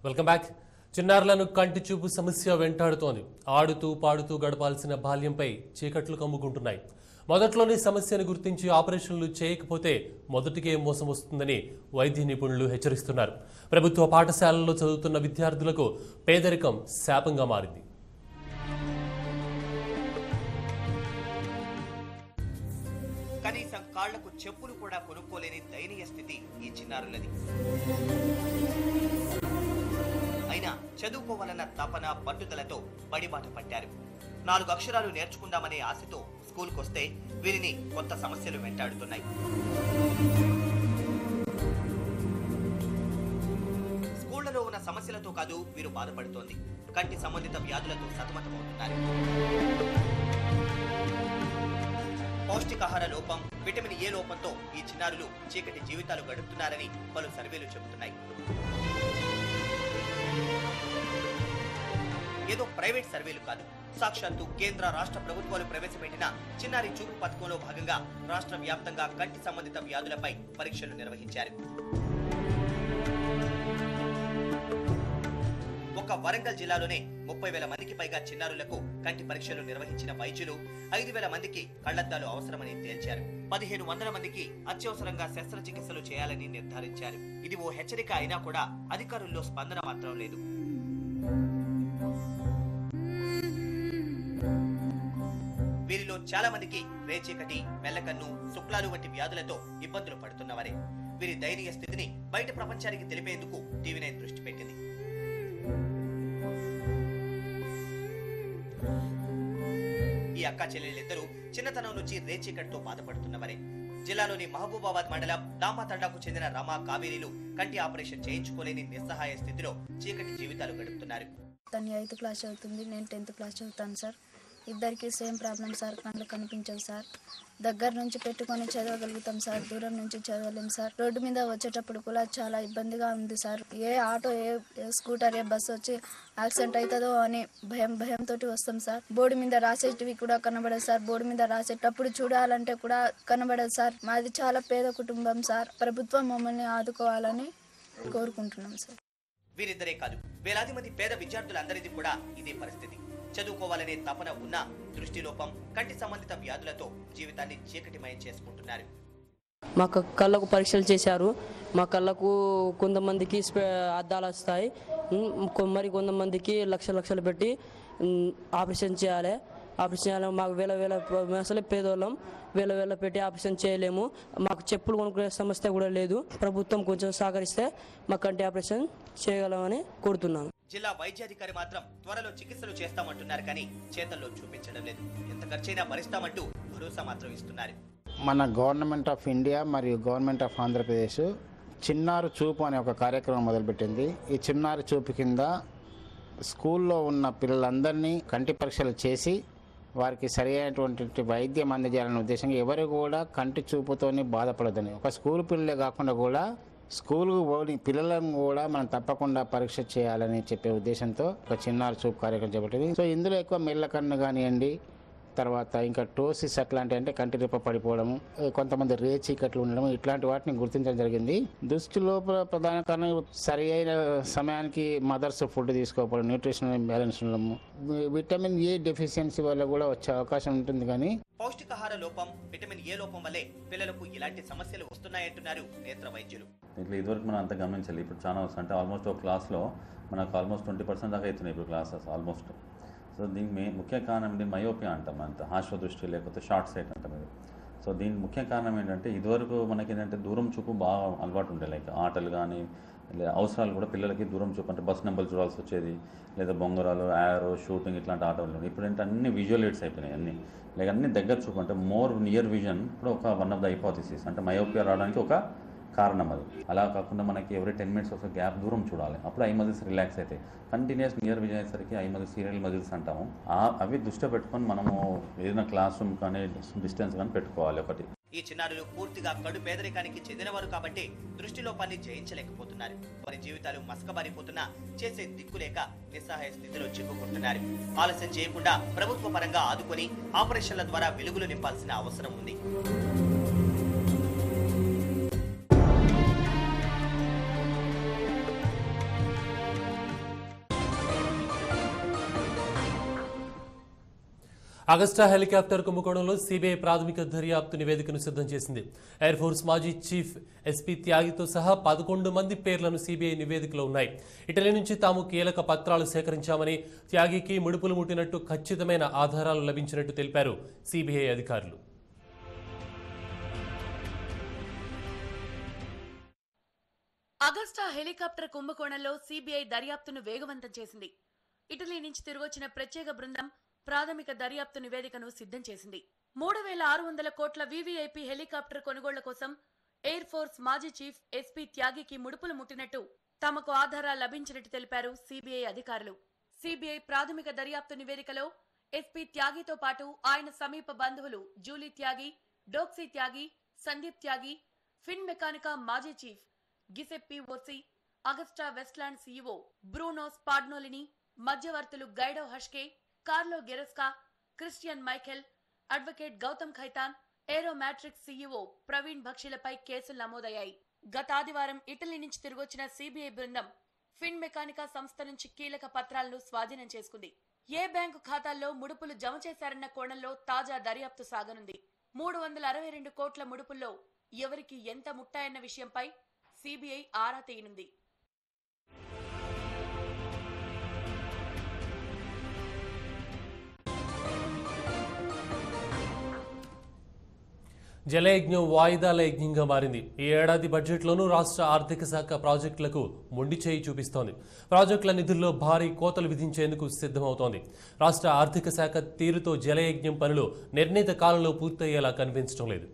welcome back చిన్నారులను కంటి చూపు సమస్య వెంటాడుతోంది ఆడుతూ పాడుతూ గడపాల్సిన బాల్యంపై చీకట్లు కమ్ముకుంటున్నాయి మొదట్లోనే సమస్యను గుర్తించి ఆపరేషన్లు చేయకపోతే మొదటికే మోసం వస్తుందని వైద్య నిపుణులు హెచ్చరిస్తున్నారు ప్రభుత్వ పాఠశాలల్లో చదువుతున్న విద్యార్థులకు పేదరికం శాపంగా మారింది కనీసం కాళ్లకు చెప్పులు కూడా కొనుక్కోలేని దయనీయ స్థితి ఈ చిన్నారులది అయినా చదువుకోవాలన్న తపన పట్టుదలతో బడిబాట పట్టారు నాలుగు అక్షరాలు నేర్చుకుందామనే ఆశతో స్కూల్కొస్తే వీరిని కొత్త సమస్యలు వెంటాడుతున్నాయి స్కూళ్లలో ఉన్న సమస్యలతో కాదు వీరు బాధపడుతోంది కంటి సంబంధిత వ్యాధులతో సతమతమవుతున్నారు పౌష్టికాహార లోపం విటమిన్ ఏ లోపంతో ఈ చిన్నారులు చీకటి జీవితాలు గడుపుతున్నారని పలు సర్వేలు చెబుతున్నాయి ఏదో ప్రైవేట్ సర్వేలు కాదు సాక్షాత్తు కేంద్ర రాష్ట్ర ప్రభుత్వాలు ప్రవేశపెట్టిన చిన్నారి చూపు పథకంలో భాగంగా రాష్ట్ర వ్యాప్తంగా కంటి సంబంధిత వ్యాధులపై పరీక్షలు నిర్వహించారు ఒక్క వరంగల్ జిల్లాలోనే ముప్పై వేల మందికి పైగా చిన్నారులకు కంటి పరీక్షలు నిర్వహించిన వైద్యులు ఐదు వేల మందికి కళ్లద్దాలు అవసరమని తేల్చారు పదిహేను వందల మందికి అత్యవసరంగా శస్త్రచికిత్సలు చేయాలని నిర్ధారించారు ఇది ఓ హెచ్చరిక అయినా కూడా అధికారుల్లో స్పందన మాత్రం లేదు వీరిలో చాలా మందికి రేచీకటి మెల్లకన్ను శుక్లాలు వంటి వ్యాధులతో ఇబ్బందులు పడుతున్నవారే వీరి దయనీయ స్థితిని బయట ప్రపంచానికి తెలిపేందుకు టీవీ నైన్ దృష్టి పెట్టింది ఈ అక్క చెల్లెళ్ళిద్దరూ చిన్నతనం నుంచి రేచీకటితో బాధపడుతున్నవరే జిల్లాలోని మహబూబాబాద్ మండలం దామాతండాకు చెందిన రమా కావేరీలు కంటి ఆపరేషన్ చేయించుకోలేని నిస్సహాయ స్థితిలో చీకటి జీవితాలు గడుపుతున్నారు తను ఎయిత్ క్లాస్ చదువుతుంది నేను టెన్త్ క్లాస్ చదువుతాను సార్ ఇద్దరికి సేమ్ ప్రాబ్లం సార్ కళ్ళు కనిపించవు సార్ దగ్గర నుంచి పెట్టుకొని చదవగలుగుతాం సార్ దూరం నుంచి చదవలేం సార్ రోడ్డు మీద వచ్చేటప్పుడు కూడా చాలా ఇబ్బందిగా ఉంది సార్ ఏ ఆటో ఏ ఏ స్కూటర్ ఏ బస్సు వచ్చి యాక్సిడెంట్ అవుతుందో అని భయం భయంతో వస్తాం సార్ బోర్డు మీద రాసేటివి కూడా కనబడదు సార్ బోర్డు మీద రాసేటప్పుడు చూడాలంటే కూడా కనబడదు సార్ మాది చాలా పేద కుటుంబం సార్ ప్రభుత్వం మమ్మల్ని ఆదుకోవాలని కోరుకుంటున్నాం సార్ వీరిద్దరే కాదు వేలాది మంది పేద విద్యార్థులందరిది కూడా ఇదే పరిస్థితి చదువుకోవాలనే తపన ఉన్నా దృష్టిలోపం కంటి సంబంధిత వ్యాధులతో జీవితాన్ని చీకటిమయం చేసుకుంటున్నారు మా క- కళ్ళకు పరీక్షలు చేశారు మా కళ్ళకు కొంతమందికి స్పె- అద్దాలు వస్తాయి ఉమ్, కొ- మరి కొంతమందికి లక్ష లక్షలు పెట్టి ఉమ్, ఆపరేషన్ చేయాలి ఆపరేషన్ చేయాలి మాకు వేల వేల ప- మేము అసలే పేదోళ్ళం వేల వేల పెట్టి ఆపరేషన్ చేయలేము మాకు చెప్పులు కొనుక్కునే సమస్య కూడా లేదు ప్రభుత్వం కొంచెం సహకరిస్తే మా కంటి ఆపరేషన్ చేయగలమని కోరుతున్నాను జిల్లా వైద్యాధికారి మాత్రం త్వరలో చికిత్సలు చేస్తామంటున్నారు కానీ చేతల్లో చూపించడం లేదు ఎంత ఖర్చైనా భరిస్తామంటూ భరోసా మాత్రం ఇస్తున్నారు మన గవర్నమెంట్ ఆఫ్ ఇండియా మరియు గవర్నమెంట్ ఆఫ్ ఆంధ్రప్రదేశ్ చిన్నారి చూపు అనే ఒక కార్యక్రమం మొదలుపెట్టింది ఈ చిన్నారి చూపు కింద స్కూల్లో ఉన్న పిల్లలందరినీ కంటి పరీక్షలు చేసి వారికి సరి అయినటువంటి వైద్యం అందజేయాలనే ఉద్దేశంగా ఎవరు కూడా కంటి చూపుతోని బాధపడదని ఒక స్కూల్ పిల్లలే కాకుండా కూడా స్కూల్కు పోని పిల్లలను కూడా మనం తప్పకుండా పరీక్ష చేయాలని చెప్పే ఉద్దేశంతో ఒక చిన్నారి చూపు కార్యక్రమం చేపట్టింది సో ఇందులో ఎక్కువ మెల్లకన్ను కానివ్వండి తర్వాత ఇంకా టోసిస్ అట్లాంటి అంటే కంటి రెప్ప పడిపోవడము ఏ కొంతమంది రేచీకట్లు ఉండడం ఇట్లాంటి వాటిని గుర్తించడం జరిగింది దృష్టి లోపల ప్రధాన కారణం సరి అయిన సమయానికి మదర్స్ ఫుడ్ తీసుకోకపోవడం న్యూట్రిషన్ బ్యాలెన్స్ ఉండడము వి- విటమిన్ ఏ డెఫిషియన్సీ వల్ల కూడా వచ్చే అవకాశం ఉంటుంది కానీ పౌష్టికాహార లోపం విటమిన్ ఏ లోపం వల్లే పిల్లలకు ఇలాంటి సమస్యలు వస్తున్నాయంటున్నారు నేత్ర వైద్యులు దీంట్లో ఇదివరకు మనం అంత గమనించాలి ఇప్పుడు చాలా వస్తుంది అంటే ఆల్మోస్ట్ ఒక క్లాస్లో మనకు ఆల్మోస్ట్ ట్వంటీ పర్సెంట్ దాకా అవుతున్నాయి ఇప్పుడు క్లాసెస్ ఆల్మోస్ట్ సో దీనికి మే ముఖ్య కారణం ఏంటి మయోపియా అంటాం అంత హాశ్వ దృష్టి లేకపోతే షార్ట్ సైట్ అంటాం ఇది సో దీని ముఖ్య కారణం ఏంటంటే ఇదివరకు మనకి ఏంటంటే దూరం చూపు బాగా అలవాటు ఉండే లైక్ ఆటలు కానీ లేదా అవసరాలు కూడా పిల్లలకి దూరం చూపు అంటే బస్ నెంబర్లు చూడాల్సి వచ్చేది లేదా బొంగరాలు యారో షూటింగ్ ఇట్లాంటి ఆటలు ఇప్పుడు ఏంటంటే అన్ని విజువల్ ఎయిడ్స్ అయిపోయినాయి అన్ని లైక్ అన్ని దగ్గర చూపు అంటే మోర్ నియర్ విజన్ కూడా ఒక వన్ ఆఫ్ ద హైపోథిసిస్ అంటే మయోపియా రావడానికి ఒక కారణం అది అలా కాకుండా మనకి ఎవరీ టెన్ మినిట్స్ ఒక గ్యాప్ దూరం చూడాలి అప్పుడు ఐ మజిల్స్ రిలాక్స్ అవుతాయి కంటిన్యూస్ నియర్ విజన్ అయ్యేసరికి ఐ మజిల్స్ సీరియల్ మజిల్స్ అంటాము ఆ- అవి దృష్టి పెట్టుకొని మనము ఏదైనా క్లాస్ రూమ్ కానీ డిస్టెన్స్ కానీ పెట్టుకోవాలి ఒకటి ఈ చిన్నారులు పూర్తిగా కడు పేదరికానికి చెందినవారు కాబట్టి దృష్టిలోపాన్ని జయించలేకపోతున్నారు వారి జీవితాలు మసకబారిపోతున్నా చేసే దిక్కులేక నిస్సహాయ స్థితిలో చిక్కుకుంటున్నారు ఆలస్యం చేయకుండా ప్రభుత్వ పరంగా ఆదుకొని ఆపరేషన్ల ద్వారా వెలుగులు నింపాల్సిన అవసరం ఉంది అగస్టా హెలికాప్టర్ కుంభకోణంలో సిబిఐ ప్రాథమిక దర్యాప్తు నివేదికను సిద్ధం చేసింది ఎయిర్ ఫోర్స్ మాజీ చీఫ్ ఎస్పీ త్యాగితో సహా పదకొండు మంది పేర్లను సిబిఐ నివేదికలో ఉన్నాయి ఇటలీ నుంచి తాము కీలక పత్రాలు సేకరించామని త్యాగికి ముడుపులు ముట్టినట్టు ఖచ్చితమైన ఆధారాలు లభించినట్టు తెలిపారు సిబిఐ అధికారులు అగస్టా హెలికాప్టర్ కుంభకోణంలో సిబిఐ దర్యాప్తును వేగవంతం చేసింది ఇటలీ నుంచి తిరిగొచ్చిన ప్రత్యేక బృందం ప్రాథమిక దర్యాప్తు నివేదికను సిద్ధం చేసింది మూడు వేల ఆరు వందల కోట్ల వివిఐపి హెలికాప్టర్ కొనుగోళ్ల కోసం ఎయిర్ ఫోర్స్ మాజీ చీఫ్ ఎస్పీ త్యాగికి ముడుపులు ముట్టినట్టు తమకు ఆధారాలు లభించినట్టు తెలిపారు సిబిఐ అధికారులు సిబిఐ ప్రాథమిక దర్యాప్తు నివేదికలో ఎస్పీ త్యాగితో పాటు ఆయన సమీప బంధువులు జూలీ త్యాగి డోక్సీ త్యాగి సందీప్ త్యాగి ఫిన్ మెకానికా మాజీ chief Giuseppe Orsi Agusta Westland C E O Bruno Spagnolini మధ్యవర్తులు Guido Haschke Carlo Gerosa Christian Michel advocate Gautam Khaitan Aero Matrix C E O Praveen భక్షిలపై కేసులు నమోదయ్యాయి గత ఆదివారం ఇటలీ నుంచి తిరిగొచ్చిన సిబిఐ బృందం ఫిన్ మెకానికా సంస్థ నుంచి కీలక పత్రాలను స్వాధీనం చేసుకుంది ఏ బ్యాంకు ఖాతాల్లో ముడుపులు జమ చేశారన్న కోణంలో తాజా దర్యాప్తు సాగనుంది మూడు వందల అరవై రెండు కోట్ల ముడుపుల్లో ఎవరికి ఎంత ముట్టాయన్న విషయంపై సిబిఐ ఆరా తీయనుంది జలయజ్ఞం వాయిదాల యజ్ఞంగా మారింది ఈ ఏడాది బడ్జెట్లోనూ రాష్ట్ర ఆర్థిక శాఖ ప్రాజెక్టులకు మొండి చేయి చూపిస్తోంది ప్రాజెక్టుల నిధుల్లో భారీ కోతలు విధించేందుకు సిద్ధమవుతోంది రాష్ట్ర ఆర్థిక శాఖ తీరుతో జలయజ్ఞం పనులు నిర్ణీత కాలంలో పూర్తయ్యేలా కనిపించడం లేదు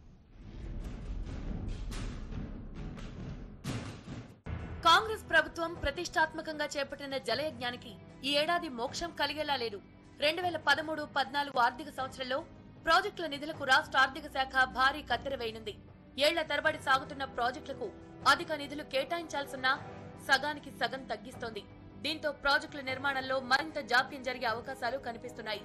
కాంగ్రెస్ ప్రభుత్వం ప్రతిష్టాత్మకంగా చేపట్టిన జలయజ్ఞానికి ఈ ఏడాది మోక్షం కలిగేలా లేదు రెండు వేల పదమూడు పద్నాలుగు ఆర్థిక సంవత్సరంలో ప్రాజెక్టుల నిధులకు రాష్ట్ర ఆర్థిక శాఖ భారీ కత్తెర వేయనుంది ఏళ్ల తరబడి సాగుతున్న ప్రాజెక్టులకు అధిక నిధులు కేటాయించాల్సిన సగానికి సగం తగ్గిస్తోంది దీంతో ప్రాజెక్టుల నిర్మాణంలో మరింత జాప్యం జరిగే అవకాశాలు కనిపిస్తున్నాయి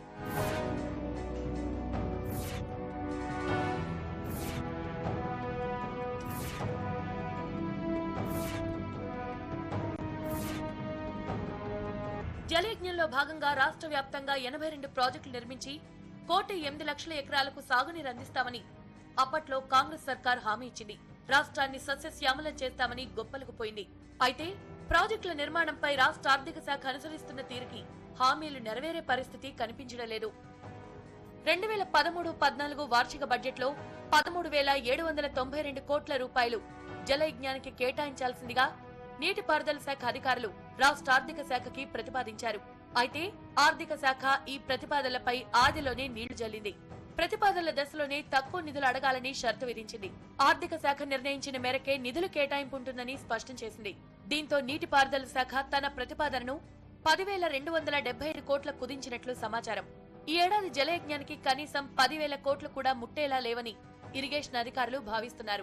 జలయజ్ఞంలో భాగంగా రాష్ట్ర వ్యాప్తంగా ఎనభై రెండు ప్రాజెక్టులు నిర్మించి కోటి ఎనిమిది లక్షల ఎకరాలకు సాగునీరు అందిస్తామని అప్పట్లో కాంగ్రెస్ సర్కార్ హామీ ఇచ్చింది రాష్ట్రాన్ని సస్యశ్యామలం చేస్తామని గొప్పలకు పోయింది అయితే ప్రాజెక్టుల నిర్మాణంపై రాష్ట్ర ఆర్థిక శాఖ అనుసరిస్తున్న తీరుకి హామీలు నెరవేరే పరిస్థితి కనిపించడం లేదు రెండు వేల పదమూడు పద్నాలుగు వార్షిక బడ్జెట్లో పదమూడు వేల ఏడు వందల తొంభై రెండు కోట్ల రూపాయలు జలయజ్ఞానికి కేటాయించాల్సిందిగా నీటిపారుదల శాఖ అధికారులు రాష్ట్ర ఆర్థిక శాఖకి ప్రతిపాదించారు అయితే ఆర్థిక శాఖ ఈ ప్రతిపాదనలపై ఆదిలోనే నీళ్లు జల్లింది ప్రతిపాదనల దశలోనే తక్కువ నిధులు అడగాలని షరతు విధించింది ఆర్థిక శాఖ నిర్ణయించిన మేరకే నిధులు కేటాయింపు ఉంటుందని స్పష్టం చేసింది దీంతో నీటిపారుదల శాఖ తన ప్రతిపాదనను పదివేల రెండు వందల డెబ్బై ఐదు కోట్ల కుదించినట్లు సమాచారం ఈ ఏడాది జలయజ్ఞానికి కనీసం పదివేల కోట్లు కూడా ముట్టేలా లేవని ఇరిగేషన్ అధికారులు భావిస్తున్నారు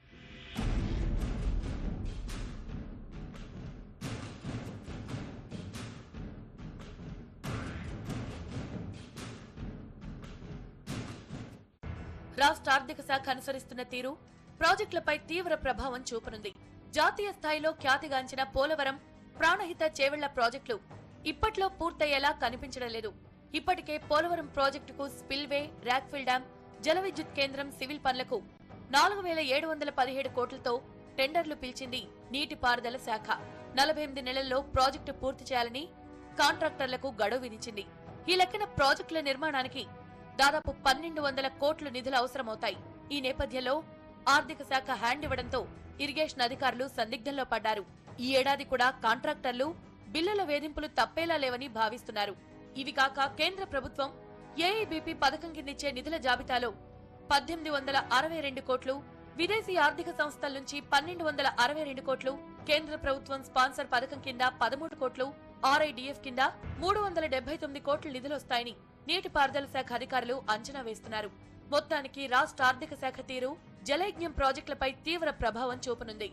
రాష్ట్ర ఆర్థిక శాఖ అనుసరిస్తున్న తీరు ప్రాజెక్టులపై తీవ్ర ప్రభావం చూపనుంది జాతీయ స్థాయిలో ఖ్యాతిగాంచిన పోలవరం ప్రాణహిత చేవెళ్ల ప్రాజెక్టులు ఇప్పట్లో పూర్తయ్యేలా కనిపించడం లేదు ఇప్పటికే పోలవరం ప్రాజెక్టుకు స్పిల్వే రాక్ఫిల్ డ్యాం జల విద్యుత్ కేంద్రం సివిల్ పనులకు నాలుగు వేల ఏడు వందల పదిహేడు కోట్లతో టెండర్లు పిలిచింది నీటిపారుదల శాఖ నలభై ఎనిమిది నెలల్లో ప్రాజెక్టు పూర్తి చేయాలని కాంట్రాక్టర్లకు గడువు విధించింది ఈ లెక్కన ప్రాజెక్టుల నిర్మాణానికి దాదాపు పన్నెండు వందల కోట్లు నిధులు అవసరమవుతాయి ఈ నేపథ్యంలో ఆర్థిక శాఖ హ్యాండ్ ఇవ్వడంతో ఇరిగేషన్ అధికారులు సందిగ్ధంలో పడ్డారు ఈ ఏడాది కూడా కాంట్రాక్టర్లు బిల్లుల వేధింపులు తప్పేలా లేవని భావిస్తున్నారు ఇవి కాక కేంద్ర ప్రభుత్వం ఏఐబిపి పథకం కిందిచ్చే నిధుల జాబితాలో పద్దెనిమిది వందల అరవై రెండు కోట్లు విదేశీ ఆర్థిక సంస్థల నుంచి పన్నెండు వందల అరవై రెండు కోట్లు కేంద్ర ప్రభుత్వం స్పాన్సర్ పథకం కింద పదమూడు కోట్లు ఆర్ఐడిఎఫ్ కింద మూడు వందల డెబ్బై తొమ్మిది కోట్ల నిధులొస్తాయని నీటిపారుదల శాఖ అధికారులు అంచనా వేస్తున్నారు మొత్తానికి రాష్ట్ర ఆర్థిక శాఖ తీరు జలయజ్ఞం ప్రాజెక్టులపై తీవ్ర ప్రభావం చూపనుంది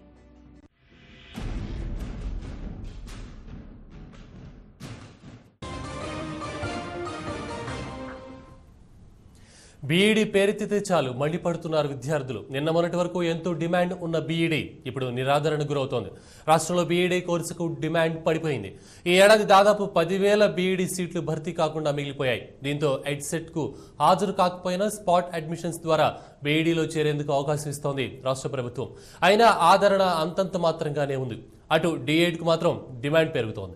బీఈడీ పేరెత్తితే చాలు మండిపడుతున్నారు విద్యార్థులు నిన్న మొన్నటి వరకు ఎంతో డిమాండ్ ఉన్న బీఈడీ ఇప్పుడు నిరాదరణ గురవుతోంది రాష్ట్రంలో బీఈడీ కోర్సుకు డిమాండ్ పడిపోయింది ఈ ఏడాది దాదాపు పదివేల బీఈడీ సీట్లు భర్తీ కాకుండా మిగిలిపోయాయి దీంతో ఎడ్సెట్ కు హాజరు కాకపోయినా స్పాట్ అడ్మిషన్స్ ద్వారా బీఈడీలో చేరేందుకు అవకాశం ఇస్తోంది రాష్ట్ర ప్రభుత్వం అయినా ఆదరణ అంతంత మాత్రంగానే ఉంది అటు కు మాత్రం డిమాండ్ పెరుగుతోంది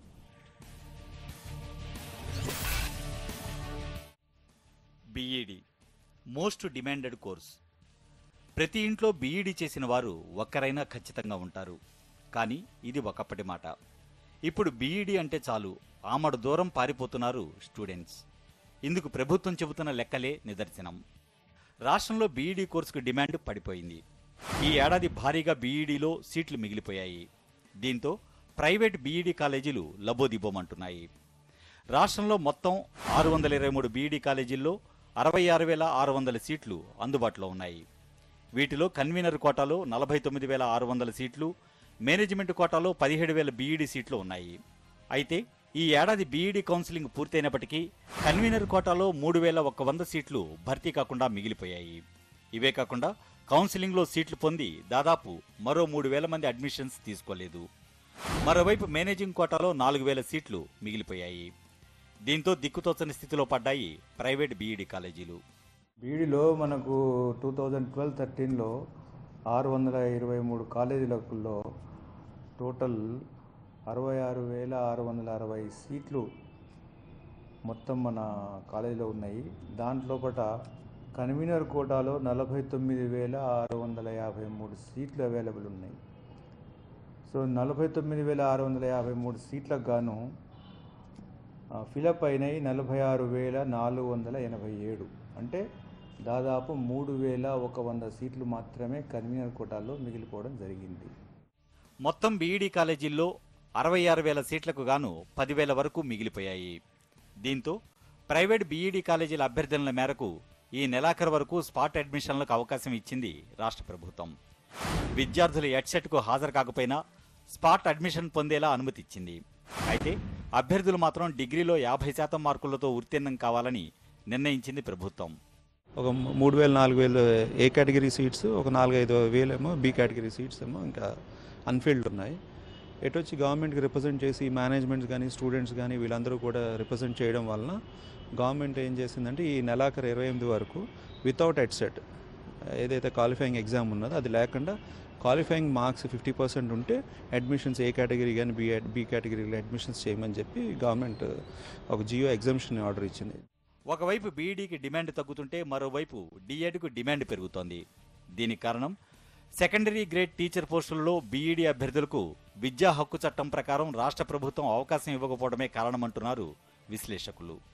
బీఈడి మోస్ట్ డిమాండెడ్ కోర్స్ ప్రతి ఇంట్లో బీఈడి చేసిన వారు ఒక్కరైనా ఖచ్చితంగా ఉంటారు కానీ ఇది ఒకప్పటి మాట ఇప్పుడు బీఈడి అంటే చాలు ఆమడు దూరం పారిపోతున్నారు స్టూడెంట్స్ ఇందుకు ప్రభుత్వం చెబుతున్న లెక్కలే నిదర్శనం రాష్ట్రంలో బీఈడి కోర్సుకు డిమాండ్ పడిపోయింది ఈ ఏడాది భారీగా బీఈడీలో సీట్లు మిగిలిపోయాయి దీంతో ప్రైవేట్ బీఈడి కాలేజీలు లబోదిబోమంటున్నాయి రాష్ట్రంలో మొత్తం ఆరు వందల ఇరవై మూడు బీఈడి కాలేజీల్లో అరవై ఆరు వేల ఆరు వందల సీట్లు అందుబాటులో ఉన్నాయి వీటిలో కన్వీనర్ కోటాలో నలభై తొమ్మిది వేల ఆరు వందల సీట్లు మేనేజ్మెంట్ కోటాలో పదిహేడు వేల బీఈడి సీట్లు ఉన్నాయి అయితే ఈ ఏడాది బీఈడి కౌన్సిలింగ్ పూర్తయినప్పటికీ కన్వీనర్ కోటాలో మూడు వేల ఒక్క వంద సీట్లు భర్తీ కాకుండా మిగిలిపోయాయి ఇవే కాకుండా కౌన్సిలింగ్లో సీట్లు పొంది దాదాపు మరో మూడు వేల మంది అడ్మిషన్స్ తీసుకోలేదు మరోవైపు మేనేజింగ్ కోటాలో నాలుగు వేల సీట్లు మిగిలిపోయాయి దీంతో దిక్కుతోచని స్థితిలో పడ్డాయి ప్రైవేట్ బీఈడి కాలేజీలు బీఈడిలో మనకు టూ థౌజండ్ ట్వెల్వ్ థర్టీన్లో ఆరు వందల ఇరవై మూడు కాలేజీలలో టోటల్ అరవై ఆరు వేల ఆరు వందల అరవై సీట్లు మొత్తం మన కాలేజీలో ఉన్నాయి దాంట్లోపట కన్వీనర్ కోటాలో నలభై తొమ్మిది వేల ఆరు వందల యాభై మూడు సీట్లు అవైలబుల్ ఉన్నాయి సో నలభై తొమ్మిది వేల ఆరు వందల యాభై మూడు సీట్లకు గాను ఫిలప్ అయినాయి నలభై ఆరు వేల నాలుగు వందల ఎనభై ఏడు అంటే దాదాపు మూడు వేల ఒక వంద సీట్లు మాత్రమే కన్వీనర్ కోటాలో మిగిలిపోవడం జరిగింది మొత్తం బీఈడి కాలేజీల్లో అరవై ఆరు వేల సీట్లకు గాను పదివేల వరకు మిగిలిపోయాయి దీంతో ప్రైవేట్ బీఈడి కాలేజీల అభ్యర్థనల మేరకు ఈ నెలాఖరు వరకు స్పాట్ అడ్మిషన్లకు అవకాశం ఇచ్చింది రాష్ట్ర ప్రభుత్వం విద్యార్థులు ఎడ్సెట్కు హాజరు కాకపోయినా స్పాట్ అడ్మిషన్ పొందేలా అనుమతి ఇచ్చింది అయితే అభ్యర్థులు మాత్రం డిగ్రీలో యాభై శాతం మార్కులతో ఉత్తీర్ణం కావాలని నిర్ణయించింది ప్రభుత్వం ఒక మూడు వేలు నాలుగు వేలు ఏ కేటగిరీ సీట్స్ ఒక నాలుగైదు వేలేమో బి కేటగిరీ సీట్స్ ఏమో ఇంకా అన్ఫీల్డ్ ఉన్నాయి ఎటు వచ్చి గవర్నమెంట్కి రిప్రజెంట్ చేసి మేనేజ్మెంట్స్ కానీ స్టూడెంట్స్ కానీ వీళ్ళందరూ కూడా రిప్రజెంట్ చేయడం వలన గవర్నమెంట్ ఏం చేసిందంటే ఈ నెలాఖరు ఇరవై ఎనిమిది వరకు వితౌట్ హెడ్సెట్ ఏదైతే క్వాలిఫైయింగ్ ఎగ్జామ్ ఉన్నదో అది లేకుండా క్వాలిఫైయింగ్ మార్క్స్ ఫిఫ్టీ పర్సెంట్ ఉంటే అడ్మిషన్స్ ఏ కేటగిరీ కానీ బి బి కేటగిరీలో అడ్మిషన్స్ చేయమని చెప్పి గవర్నమెంట్ ఒక జియో ఎగ్జామ్షన్ ఆర్డర్ ఇచ్చింది ఒకవైపు బీఈడీకి డిమాండ్ తగ్గుతుంటే మరోవైపు డిఎడ్కు డిమాండ్ పెరుగుతోంది దీనికి కారణం సెకండరీ గ్రేడ్ టీచర్ పోస్టుల్లో బీఈడీ అభ్యర్థులకు విద్యా హక్కు చట్టం ప్రకారం రాష్ట్ర ప్రభుత్వం అవకాశం ఇవ్వకపోవడమే కారణమంటున్నారు విశ్లేషకులు